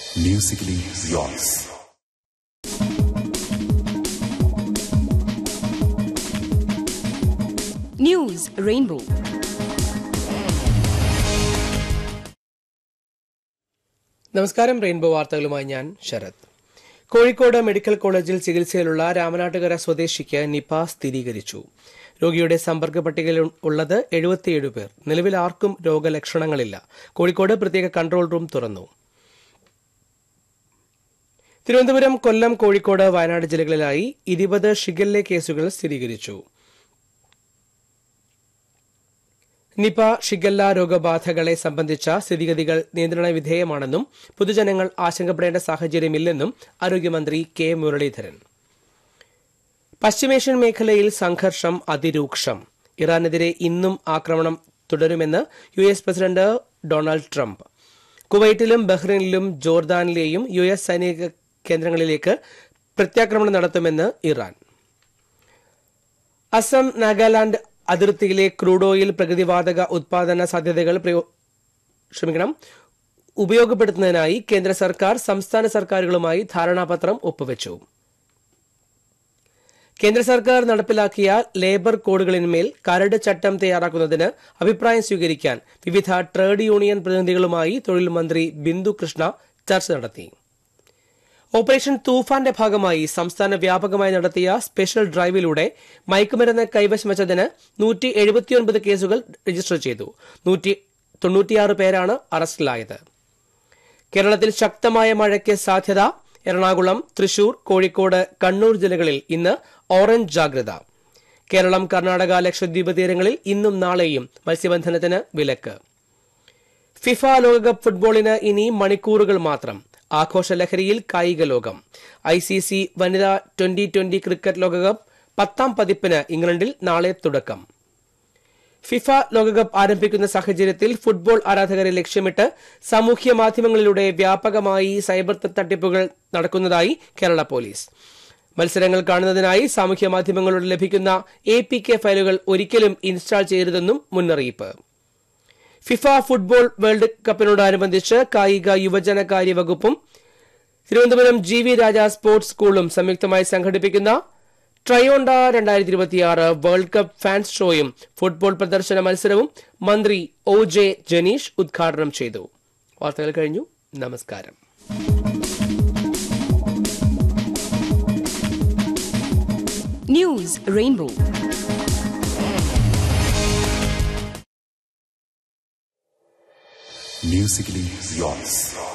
Musically yours. News Rainbow. നമസ്കാരം rainbow വാർത്തകളുമായി ഞാൻ ശരത് കോഴിക്കോട് മെഡിക്കൽ കോളേജിൽ ചികിത്സയിലുള്ള രാമനാട്ടുകര സ്വദേശിക്ക് നിപ സ്ഥിരീകരിച്ചു രോഗിയുടെ സമ്പർക്ക പട്ടികയിൽ ഉള്ളത് എഴുപത്തിയേഴ് പേർ നിലവിൽ ആർക്കും രോഗലക്ഷണങ്ങളില്ല കോഴിക്കോട് പ്രത്യേക കൺട്രോൾ റൂം തുറന്നു തിരുവനന്തപുരം കൊല്ലം കോഴിക്കോട് വയനാട് ജില്ലകളിലായി ഇരുപത് ഷിഗല്ലെ കേസുകൾ സ്ഥിരീകരിച്ചു നിപ ഷിഗല്ല രോഗബാധകളെ സംബന്ധിച്ച സ്ഥിതിഗതികൾ നിയന്ത്രണ വിധേയമാണെന്നും പൊതുജനങ്ങൾ ആശങ്കപ്പെടേണ്ട സാഹചര്യമില്ലെന്നും ആരോഗ്യമന്ത്രി കെ മുരളീധരൻ പശ്ചിമേഷ്യൻ മേഖലയിൽ സംഘർഷം അതിരൂക്ഷം ഇറാനെതിരെ ഇന്നും ആക്രമണം തുടരുമെന്ന് U S president Donald Trump കുവൈറ്റിലും ബഹ്റൈനിലും ജോർദാനിലെയും യു എസ് സൈനിക കേന്ദ്രങ്ങളിലേക്ക് പ്രത്യാക്രമണം നടത്തുമെന്ന് ഇറാൻ അസം നാഗാലാൻഡ് അതിർത്തിയിലെ ക്രൂഡ് ഓയിൽ പ്രകൃതിവാതക ഉത്പാദന സാധ്യതകൾ പ്രയോ- ക്ഷമിക്കണം ഉപയോഗപ്പെടുത്തുന്നതിനായി കേന്ദ്ര സർക്കാർ സംസ്ഥാന സർക്കാരുകളുമായി ധാരണാപത്രം ഒപ്പുവെച്ചു കേന്ദ്ര സർക്കാർ നടപ്പിലാക്കിയ ലേബർ കോഡുകളിന്മേൽ കരട് ചട്ടം തയ്യാറാക്കുന്നതിന് അഭിപ്രായം സ്വീകരിക്കാൻ വിവിധ ട്രേഡ് യൂണിയൻ പ്രതിനിധികളുമായി തൊഴിൽ മന്ത്രി ബിന്ദു കൃഷ്ണ ചർച്ച നടത്തി ഓപ്പറേഷൻ തൂഫാന്റെ ഭാഗമായി സംസ്ഥാന വ്യാപകമായി നടത്തിയ സ്പെഷ്യൽ ഡ്രൈവിലൂടെ മയക്കുമരുന്ന് കൈവശം വച്ചതിന് നൂറ്റി എഴുപത്തിയൊൻപത് കേസുകൾ രജിസ്റ്റർ ചെയ്തു നൂറ്റി തൊണ്ണൂറ്റിയാറ് പേരാണ് അറസ്റ്റിലായത് കേരളത്തിൽ ശക്തമായ മഴയ്ക്ക് സാധ്യത എറണാകുളം തൃശൂർ കോഴിക്കോട് കണ്ണൂർ ജില്ലകളിൽ ഇന്ന് ഓറഞ്ച് ജാഗ്രത കേരളം കർണാടക ലക്ഷദ്വീപ് തീരങ്ങളിൽ ഇന്നും നാളെയും മത്സ്യബന്ധനത്തിന് വിലക്ക് ഫിഫ ലോകകപ്പ് ഫുട്ബോളിന് ഇനി മണിക്കൂറുകൾ മാത്രം ആഘോഷലഹരിയിൽ കായിക ലോകം ഐ സി സി വനിതാ ട്വന്റി ട്വന്റി ക്രിക്കറ്റ് ലോകകപ്പ് പത്താം പതിപ്പിന് ഇംഗ്ലണ്ടിൽ നാളെ തുടക്കം ഫിഫ ലോകകപ്പ് ആരംഭിക്കുന്ന സാഹചര്യത്തിൽ ഫുട്ബോൾ ആരാധകരെ ലക്ഷ്യമിട്ട് സാമൂഹ്യ മാധ്യമങ്ങളിലൂടെ വ്യാപകമായി സൈബർ തട്ടിപ്പുകൾ നടക്കുന്നതായി കേരള പോലീസ് മത്സരങ്ങൾ കാണുന്നതിനായി സാമൂഹ്യ മാധ്യമങ്ങളിലൂടെ ലഭിക്കുന്ന എ പി കെ ഫയലുകൾ ഒരിക്കലും ഇൻസ്റ്റാൾ ചെയ്യരുതെന്നും മുന്നറിയിപ്പ് ഫിഫ ഫുട്ബോൾ വേൾഡ് കപ്പിനോടനുബന്ധിച്ച് കായിക യുവജനകാര്യ വകുപ്പും Thiruvananthapuram G V Raja sports സ്കൂളും സംയുക്തമായി സംഘടിപ്പിക്കുന്ന ട്രയോണ്ട രണ്ടായിരത്തി ഇരുപത്തിയാറ് വേൾഡ് കപ്പ് ഫാൻസ് ഷോയും ഫുട്ബോൾ പ്രദർശന മത്സരവും മന്ത്രി ഒ ജെ ജനീഷ് ഉദ്ഘാടനം ചെയ്തു വാർത്തകൾ കഴിഞ്ഞു നമസ്കാരം News Rainbow. Musically yours.